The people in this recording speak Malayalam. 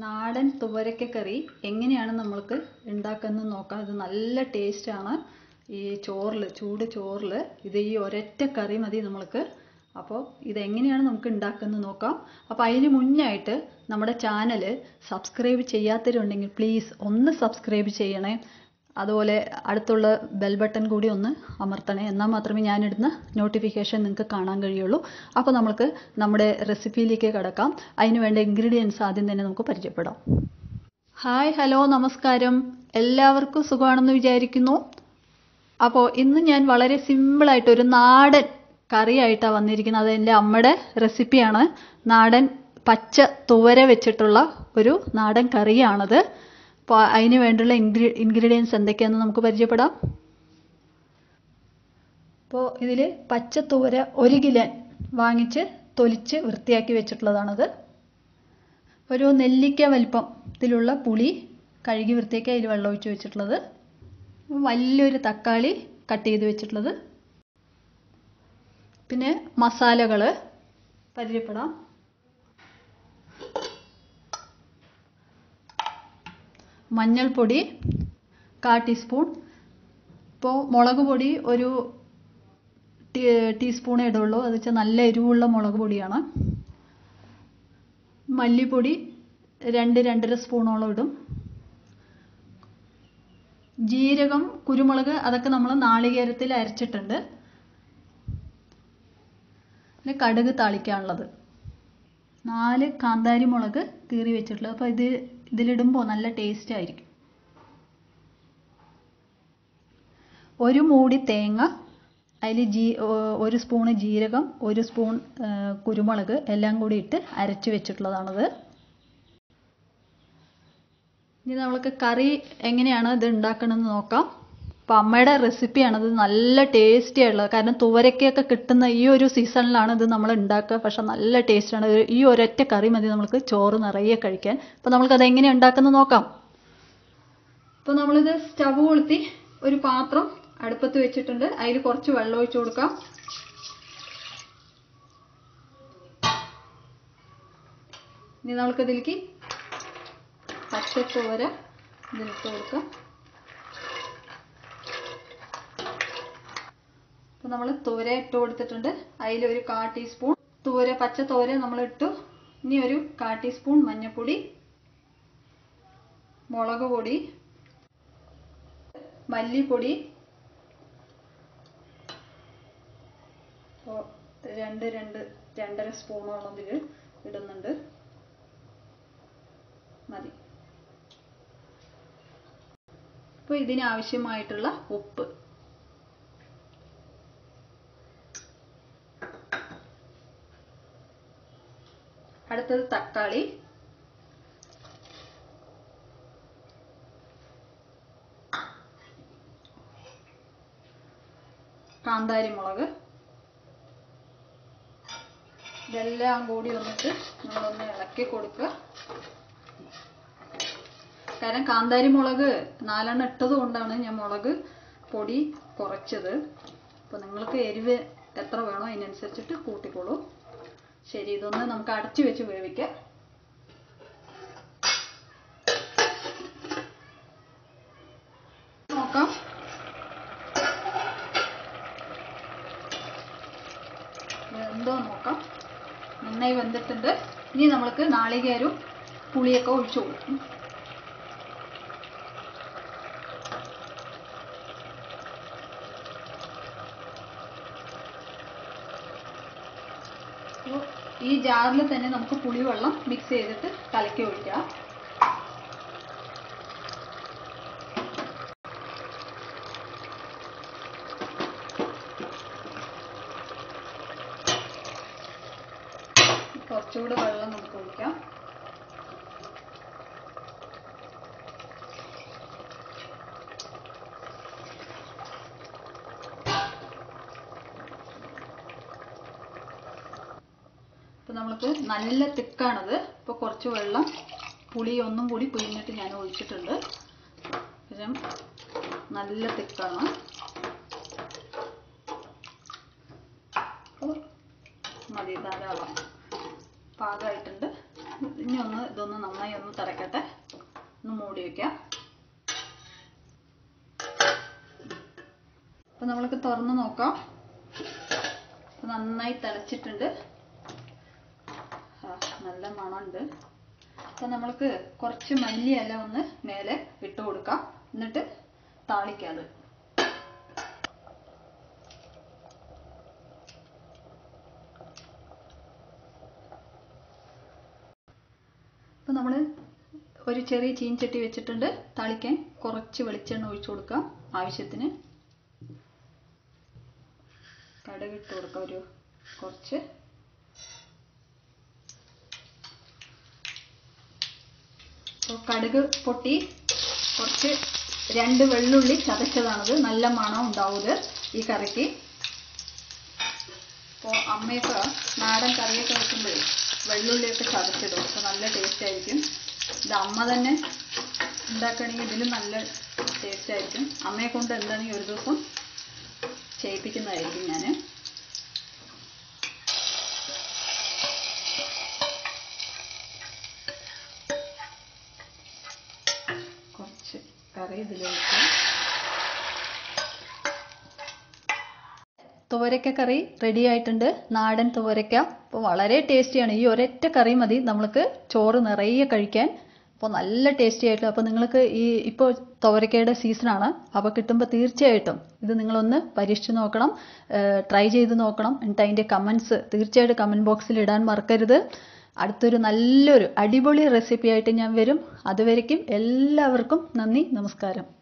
നാടൻ തുവരക്ക കറി എങ്ങനെയാണ് നമ്മൾക്ക് ഉണ്ടാക്കുന്നത് നോക്കാം ഇത് നല്ല ടേസ്റ്റാണ് ഈ ചോറിൽ ചൂട് ചോറിൽ ഇത് ഈ ഒരൊറ്റ കറി മതി നമ്മൾക്ക് അപ്പോൾ ഇതെങ്ങനെയാണ് നമുക്ക് ഉണ്ടാക്കുന്നത് നോക്കാം അപ്പോൾ അതിന് മുന്നായിട്ട് നമ്മുടെ ചാനൽ സബ്സ്ക്രൈബ് ചെയ്യാത്തവരുണ്ടെങ്കിൽ പ്ലീസ് ഒന്ന് സബ്സ്ക്രൈബ് ചെയ്യണേ അതുപോലെ അടുത്തുള്ള ബെൽ ബട്ടൺ കൂടി ഒന്ന് അമർത്തണേ എന്നാൽ മാത്രമേ ഞാനിടുന്ന നോട്ടിഫിക്കേഷൻ നിങ്ങൾക്ക് കാണാൻ കഴിയുള്ളൂ അപ്പോൾ നമുക്ക് നമ്മുടെ റെസിപ്പിയിലേക്ക് കിടക്കാം അതിന് വേണ്ട ഇൻഗ്രീഡിയൻസ് ആദ്യം തന്നെ നമുക്ക് പരിചയപ്പെടാം ഹായ് ഹലോ നമസ്കാരം എല്ലാവർക്കും സുഖമാണെന്ന് വിചാരിക്കുന്നു അപ്പോൾ ഇന്ന് ഞാൻ വളരെ സിമ്പിളായിട്ട് ഒരു നാടൻ കറിയായിട്ടാണ് വന്നിരിക്കുന്നത് അത് എൻ്റെ അമ്മയുടെ റെസിപ്പിയാണ് നാടൻ പച്ച തുവര വെച്ചിട്ടുള്ള ഒരു നാടൻ കറിയാണത് അപ്പോൾ അതിന് വേണ്ടിയുള്ള ഇൻഗ്രീ ഇൻഗ്രീഡിയൻസ് എന്തൊക്കെയാണെന്ന് നമുക്ക് പരിചയപ്പെടാം അപ്പോൾ ഇതിൽ പച്ച തുവര ഒരു കിലോ വാങ്ങിച്ച് തൊലിച്ച് വൃത്തിയാക്കി വെച്ചിട്ടുള്ളതാണത് ഒരു നെല്ലിക്ക വലിപ്പത്തിലുള്ള പുളി കഴുകി വൃത്തിയാക്കി അതിൽ വെള്ളം ഒഴിച്ച് വെച്ചിട്ടുള്ളത് വലിയൊരു തക്കാളി കട്ട് ചെയ്ത് വെച്ചിട്ടുള്ളത് പിന്നെ മസാലകൾ പരിചയപ്പെടാം മഞ്ഞൾപ്പൊടി കാ ടീസ്പൂൺ ഇപ്പോൾ മുളക് പൊടി ഒരു ടീ ടീസ്പൂണേ ഇടുള്ളൂ അത് വെച്ചാൽ നല്ല എരിവുള്ള മുളക് പൊടിയാണ് മല്ലിപ്പൊടി രണ്ട് രണ്ടര സ്പൂണോളം ഇടും ജീരകം കുരുമുളക് അതൊക്കെ നമ്മൾ നാളികേരത്തിൽ അരച്ചിട്ടുണ്ട് പിന്നെ കടുക് താളിക്കാനുള്ളത് നാല് കാന്താരി മുളക് കീറി വെച്ചിട്ടുള്ളത് അപ്പോൾ ഇത് ഇതിലിടുമ്പോൾ നല്ല ടേസ്റ്റ് ആയിരിക്കും ഒരു മൂടി തേങ്ങ അതിൽ ജീ ഒരു സ്പൂണ് ജീരകം ഒരു സ്പൂൺ കുരുമുളക് എല്ലാം കൂടി ഇട്ട് അരച്ച് വെച്ചിട്ടുള്ളതാണത് ഇനി നമ്മൾക്ക് കറി എങ്ങനെയാണ് ഇത് ഉണ്ടാക്കണമെന്ന് നോക്കാം അപ്പോൾ അമ്മയുടെ റെസിപ്പിയാണത് നല്ല ടേസ്റ്റി ആയിട്ടുള്ളത് കാരണം തുവരക്കയൊക്കെ കിട്ടുന്ന ഈ ഒരു സീസണിലാണ് ഇത് നമ്മൾ ഉണ്ടാക്കുക പക്ഷെ നല്ല ടേസ്റ്റാണ് ഈ ഒരൊറ്റ കറി മതി നമുക്ക് ചോറ് നിറയെ കഴിക്കാൻ അപ്പോൾ നമ്മൾക്കത് എങ്ങനെയാണ് ഉണ്ടാക്കുന്നത് നോക്കാം അപ്പോൾ നമ്മളിത് സ്റ്റവ് കൊളുത്തി ഒരു പാത്രം അടുപ്പത്ത് വെച്ചിട്ടുണ്ട് അതിൽ കുറച്ച് വെള്ളം ഒഴിച്ചു കൊടുക്കാം ഇനി നമുക്കതിലേക്ക് പച്ചത്തോര ഇതിലിട്ട് കൊടുക്കാം അപ്പോൾ നമ്മൾ തോര ഇട്ട് കൊടുത്തിട്ടുണ്ട് അതിലൊരു കാ ടീസ്പൂൺ തോര പച്ച തോര നമ്മൾ ഇട്ടു ഇനി ഒരു കാ ടീസ്പൂൺ മഞ്ഞൾപ്പൊടി മുളക് പൊടി മല്ലിപ്പൊടി അപ്പോൾ രണ്ട് രണ്ട് രണ്ടര സ്പൂണോളം ഇതിൽ ഇടുന്നുണ്ട് മതി അപ്പോൾ ഇതിനാവശ്യമായിട്ടുള്ള ഉപ്പ് അടുത്തത് തക്കാളി കാന്താരി മുളക് ഇതെല്ലാം കൂടി വന്നിട്ട് നമ്മളൊന്ന് ഇളക്കി കൊടുക്കുക കാരണം കാന്താരി മുളക് നാലെണ്ണം ഇട്ടത് കൊണ്ടാണ് ഞാൻ മുളക് പൊടി കുറച്ചത് അപ്പോൾ നിങ്ങൾക്ക് എരിവ് എത്ര വേണോ അതിനനുസരിച്ചിട്ട് കൂട്ടിക്കോളൂ ശരി ഇതൊന്ന് നമുക്ക് അടച്ചു വെച്ച് വേവിക്കാം നോക്കാം എന്തോ നോക്കാം നന്നായി വെന്തിട്ടുണ്ട് ഇനി നമ്മൾക്ക് നാളികേരവും പുളിയൊക്കെ ഒഴിച്ചു കൊടുക്കും ഈ ജാറിൽ തന്നെ നമുക്ക് പുളിവെള്ളം മിക്സ് ചെയ്തിട്ട് കലക്കി ഒഴിക്കാം കുറച്ചുകൂടെ വെള്ളം നമുക്ക് ഒഴിക്കാം അപ്പോൾ നമ്മൾക്ക് നല്ല തിക്കാണത് ഇപ്പോൾ കുറച്ച് വെള്ളം പുളി ഒന്നും കൂടി പിഴിഞ്ഞിട്ട് ഞാൻ ഒഴിച്ചിട്ടുണ്ട് പക്ഷേ നല്ല തിക്കാണ് അപ്പോൾ മതി ധാരാളം പാകമായിട്ടുണ്ട് ഇനി ഒന്ന് ഇതൊന്ന് നന്നായി ഒന്ന് തിളക്കട്ടെ ഒന്ന് മൂടി വെക്കാം അപ്പൊ നമ്മൾക്ക് തുറന്ന് നോക്കാം അപ്പൊ നന്നായി തിളച്ചിട്ടുണ്ട് ആ, നല്ല മണമുണ്ട് അപ്പൊ നമ്മൾക്ക് കുറച്ച് മല്ലിയില ഒന്ന് മേലെ ഇട്ട് കൊടുക്കാം എന്നിട്ട് താളിക്കാം അത് അപ്പൊ നമ്മൾ ഒരു ചെറിയ ചീൻചട്ടി വെച്ചിട്ടുണ്ട് താളിക്കാൻ കുറച്ച് വെളിച്ചെണ്ണ ഒഴിച്ചു കൊടുക്കാം ആവശ്യത്തിന് കടുക് ഇട്ട് കൊടുക്കാം ഒരു കുറച്ച് അപ്പോൾ കടുക് പൊട്ടി കുറച്ച് രണ്ട് വെള്ളുള്ളി ചതച്ചതാണത് നല്ല മണം ഉണ്ടാവും ഈ കറിക്ക് അപ്പോൾ അമ്മയൊക്കെ നാടൻ കറിയൊക്കെ വെക്കുമ്പോഴേ വെള്ളുള്ളിയൊക്കെ ചതച്ചിടും അപ്പോൾ നല്ല ടേസ്റ്റ് ആയിരിക്കും ഇത് അമ്മ തന്നെ ഉണ്ടാക്കുകയാണെങ്കിൽ ഇതിലും നല്ല ടേസ്റ്റ് ആയിരിക്കും അമ്മയെ കൊണ്ട് എന്താണെങ്കിൽ ഒരു ദിവസം ചെയ്യിപ്പിക്കുന്നതായിരിക്കും ഞാൻ കുറച്ച് കറി ഇതിലേക്ക് തുവരക്ക കറി റെഡി ആയിട്ടുണ്ട് നാടൻ തുവരക്ക അപ്പോൾ വളരെ ടേസ്റ്റിയാണ് ഈ ഒരൊറ്റ കറി മതി നമ്മൾക്ക് ചോറ് നിറയെ കഴിക്കാൻ അപ്പോൾ നല്ല ടേസ്റ്റി ആയിട്ട് അപ്പോൾ നിങ്ങൾക്ക് ഈ ഇപ്പോൾ തുവരക്കയുടെ സീസണാണ് അപ്പോൾ കിട്ടുമ്പോൾ തീർച്ചയായിട്ടും ഇത് നിങ്ങളൊന്ന് പരീക്ഷിച്ച് നോക്കണം ട്രൈ ചെയ്ത് നോക്കണം എന്നിട്ട് അതിൻ്റെ കമൻസ് തീർച്ചയായിട്ടും കമൻറ്റ് ബോക്സിൽ ഇടാൻ മറക്കരുത് അടുത്തൊരു നല്ലൊരു അടിപൊളി റെസിപ്പി ആയിട്ട് ഞാൻ വരും അതുവരയ്ക്കും എല്ലാവർക്കും നന്ദി നമസ്കാരം